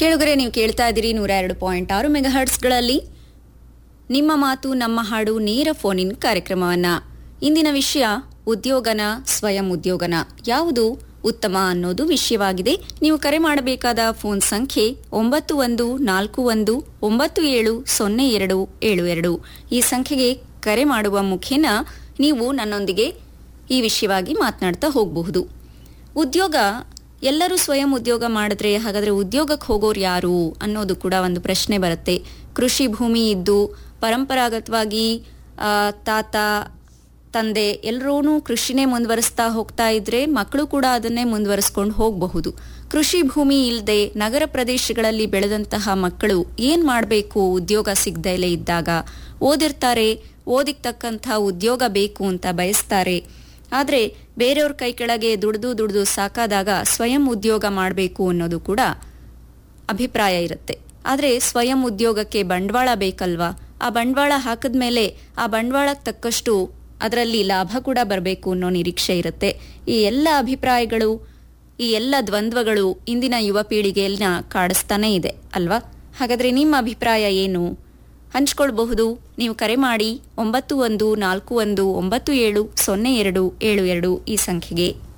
ಕೇಳುಗರೆ ನೀವು ಕೇಳ್ತಾ ಇದ್ದೀರಿ ನೂರ ಎರಡು ಪಾಯಿಂಟ್ ಆರು ಮೆಗಾಹರ್ಟ್ಸ್ಗಳಲ್ಲಿ ನಿಮ್ಮ ಮಾತು ನಮ್ಮ ಹಾಡು ನೇರ ಫೋನ್ ಇನ್ ಕಾರ್ಯಕ್ರಮವನ್ನ ಇಂದಿನ ವಿಷಯ ಉದ್ಯೋಗನ ಸ್ವಯಂ ಉದ್ಯೋಗನ ಯಾವುದು ಉತ್ತಮ ಅನ್ನೋದು ವಿಷಯವಾಗಿದೆ ನೀವು ಕರೆ ಮಾಡಬೇಕಾದ ಫೋನ್ ಸಂಖ್ಯೆ ಒಂಬತ್ತು ಒಂದು ನಾಲ್ಕು ಒಂದು ಒಂಬತ್ತು ಏಳು ಸೊನ್ನೆ ಎರಡು ಏಳು ಎರಡು ಈ ಸಂಖ್ಯೆಗೆ ಕರೆ ಮಾಡುವ ಮುಖೇನ ನೀವು ನನ್ನೊಂದಿಗೆ ಈ ವಿಷಯವಾಗಿ ಮಾತನಾಡ್ತಾ ಹೋಗಬಹುದು ಉದ್ಯೋಗ ಎಲ್ಲರೂ ಸ್ವಯಂ ಉದ್ಯೋಗ ಮಾಡಿದ್ರೆ ಹಾಗಾದ್ರೆ ಉದ್ಯೋಗಕ್ಕೆ ಹೋಗೋರು ಯಾರು ಅನ್ನೋದು ಕೂಡ ಒಂದು ಪ್ರಶ್ನೆ ಬರುತ್ತೆ ಕೃಷಿ ಭೂಮಿ ಇದ್ದು ಪರಂಪರಾಗತವಾಗಿ ಆ, ತಾತ ತಂದೆ ಎಲ್ಲರೂ ಕೃಷಿನೇ ಮುಂದುವರಿಸ್ತಾ ಹೋಗ್ತಾ ಇದ್ರೆ ಮಕ್ಕಳು ಕೂಡ ಅದನ್ನೇ ಮುಂದುವರಿಸ್ಕೊಂಡು ಹೋಗಬಹುದು ಕೃಷಿ ಭೂಮಿ ಇಲ್ಲದೆ ನಗರ ಪ್ರದೇಶಗಳಲ್ಲಿ ಬೆಳೆದಂತಹ ಮಕ್ಕಳು ಏನ್ ಮಾಡಬೇಕು ಉದ್ಯೋಗ ಸಿಗದಲೇ ಇದ್ದಾಗ ಓದಿರ್ತಾರೆ ಓದಿಗೆ ತಕ್ಕಂಥ ಉದ್ಯೋಗ ಬೇಕು ಅಂತ ಬಯಸ್ತಾರೆ ಆದರೆ ಬೇರೆಯವ್ರ ಕೈ ಕೆಳಗೆ ದುಡ್ದು ದುಡ್ದು ಸಾಕಾದಾಗ ಸ್ವಯಂ ಉದ್ಯೋಗ ಮಾಡಬೇಕು ಅನ್ನೋದು ಕೂಡ ಅಭಿಪ್ರಾಯ ಇರುತ್ತೆ ಆದರೆ ಸ್ವಯಂ ಉದ್ಯೋಗಕ್ಕೆ ಬಂಡವಾಳ ಬೇಕಲ್ವಾ ಆ ಬಂಡವಾಳ ಹಾಕಿದ್ಮೇಲೆ ಆ ಬಂಡವಾಳಕ್ಕೆ ತಕ್ಕಷ್ಟು ಅದರಲ್ಲಿ ಲಾಭ ಕೂಡ ಬರಬೇಕು ಅನ್ನೋ ನಿರೀಕ್ಷೆ ಇರುತ್ತೆ ಈ ಎಲ್ಲ ಅಭಿಪ್ರಾಯಗಳು ಈ ಎಲ್ಲ ದ್ವಂದ್ವಗಳು ಇಂದಿನ ಯುವ ಪೀಳಿಗೆಯನ್ನ ಕಾಡಿಸ್ತಾನೇ ಇದೆ ಅಲ್ವಾ ಹಾಗಾದ್ರೆ ನಿಮ್ಮ ಅಭಿಪ್ರಾಯ ಏನು ಹಂಚ್ಕೊಳ್ಬಹುದು ನೀವು ಕರೆ ಮಾಡಿ ಒಂಬತ್ತು ಒಂದು ನಾಲ್ಕು ಒಂದು ಒಂಬತ್ತು ಏಳು ಸೊನ್ನೆ ಎರಡು ಏಳು ಎರಡು ಈ ಸಂಖ್ಯೆಗೆ